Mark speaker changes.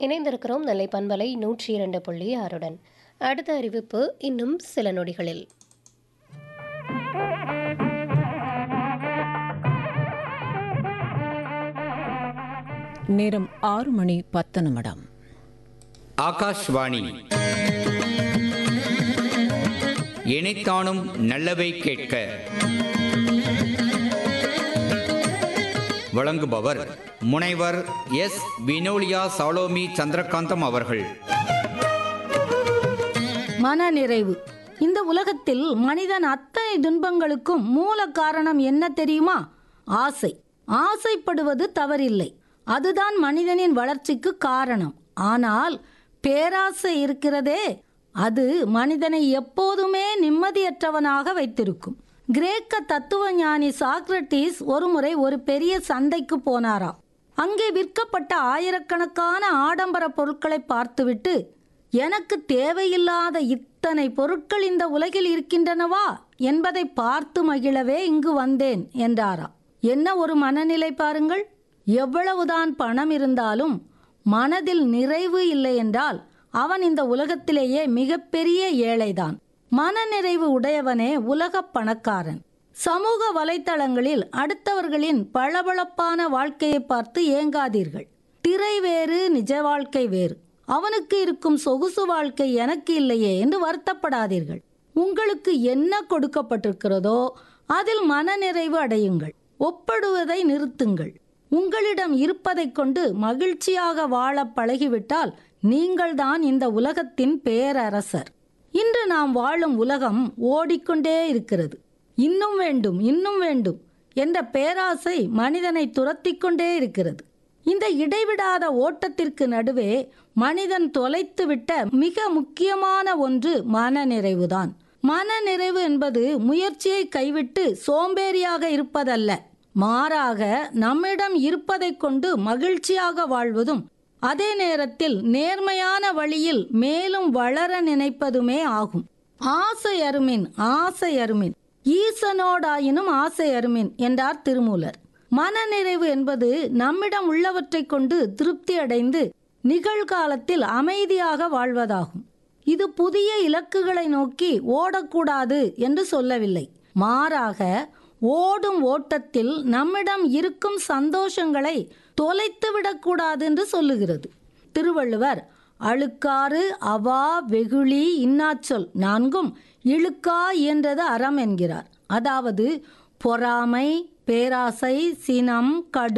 Speaker 1: இணைந்திருக்கிறோம் நெல்லை பண்பலை நூற்றி இரண்டு புள்ளி ஆறுடன் அடுத்த அறிவிப்பு இன்னும் சில நொடிகளில்
Speaker 2: நேரம் ஆறு மணி பத்து நிமிடம்
Speaker 3: ஆகாஷ்வாணி இணைத்தானும் நல்லவை கேட்க வழங்குபவர் முனைவர் எஸ் வினோலியா சாலோமி சந்திரகாந்தம் அவர்கள்
Speaker 4: மனநிறைவு இந்த உலகத்தில் மனிதன் அத்தனை துன்பங்களுக்கும் மூல காரணம் என்ன தெரியுமா ஆசை ஆசைப்படுவது தவறில்லை அதுதான் மனிதனின் வளர்ச்சிக்கு காரணம் ஆனால் பேராசை இருக்கிறதே அது மனிதனை எப்போதுமே நிம்மதியற்றவனாக வைத்திருக்கும் கிரேக்க தத்துவ ஞானி சாக்ரட்டிஸ் ஒருமுறை ஒரு பெரிய சந்தைக்கு போனாராம் அங்கே விற்கப்பட்ட ஆயிரக்கணக்கான ஆடம்பர பொருட்களை பார்த்துவிட்டு எனக்கு தேவையில்லாத இத்தனை பொருட்கள் இந்த உலகில் இருக்கின்றனவா என்பதை பார்த்து மகிழவே இங்கு வந்தேன் என்றாராம் என்ன ஒரு மனநிலை பாருங்கள் எவ்வளவுதான் பணம் இருந்தாலும் மனதில் நிறைவு இல்லை என்றால் அவன் இந்த உலகத்திலேயே மிகப்பெரிய ஏழைதான் மனநிறைவு உடையவனே உலகப் பணக்காரன் சமூக வலைத்தளங்களில் அடுத்தவர்களின் பளபளப்பான வாழ்க்கையை பார்த்து ஏங்காதீர்கள் திரை வேறு நிஜ வாழ்க்கை வேறு அவனுக்கு இருக்கும் சொகுசு வாழ்க்கை எனக்கு இல்லையே என்று வருத்தப்படாதீர்கள் உங்களுக்கு என்ன கொடுக்கப்பட்டிருக்கிறதோ அதில் மனநிறைவு அடையுங்கள் ஒப்படுவதை நிறுத்துங்கள் உங்களிடம் இருப்பதைக் கொண்டு மகிழ்ச்சியாக வாழ பழகிவிட்டால் நீங்கள்தான் இந்த உலகத்தின் பேரரசர் இன்று நாம் வாழும் உலகம் ஓடிக்கொண்டே இருக்கிறது இன்னும் வேண்டும் இன்னும் வேண்டும் என்ற பேராசை மனிதனை துரத்திக் கொண்டே இருக்கிறது இந்த இடைவிடாத ஓட்டத்திற்கு நடுவே மனிதன் தொலைத்துவிட்ட மிக முக்கியமான ஒன்று மனநிறைவுதான் மனநிறைவு என்பது முயற்சியை கைவிட்டு சோம்பேறியாக இருப்பதல்ல மாறாக நம்மிடம் இருப்பதைக் கொண்டு மகிழ்ச்சியாக வாழ்வதும் அதே நேரத்தில் நேர்மையான வழியில் மேலும் வளர நினைப்பதுமே ஆகும் ஆசை அருமின் ஆசை அருமின் ஈசனோடாயினும் ஆசை அருமின் என்றார் திருமூலர் மனநிறைவு என்பது நம்மிடம் உள்ளவற்றைக் கொண்டு திருப்தி அடைந்து நிகழ்காலத்தில் அமைதியாக வாழ்வதாகும் இது புதிய இலக்குகளை நோக்கி ஓடக்கூடாது என்று சொல்லவில்லை மாறாக ஓடும் ஓட்டத்தில் நம்மிடம் இருக்கும் சந்தோஷங்களை தொலைத்து விடக்கூடாது என்று சொல்லுகிறது திருவள்ளுவர் அழுக்காறு அவா வெகுளி இன்னாச்சொல் நான்கும் இழுக்கா இயன்றது அறம் என்கிறார் அதாவது பொறாமை பேராசை சினம் கடு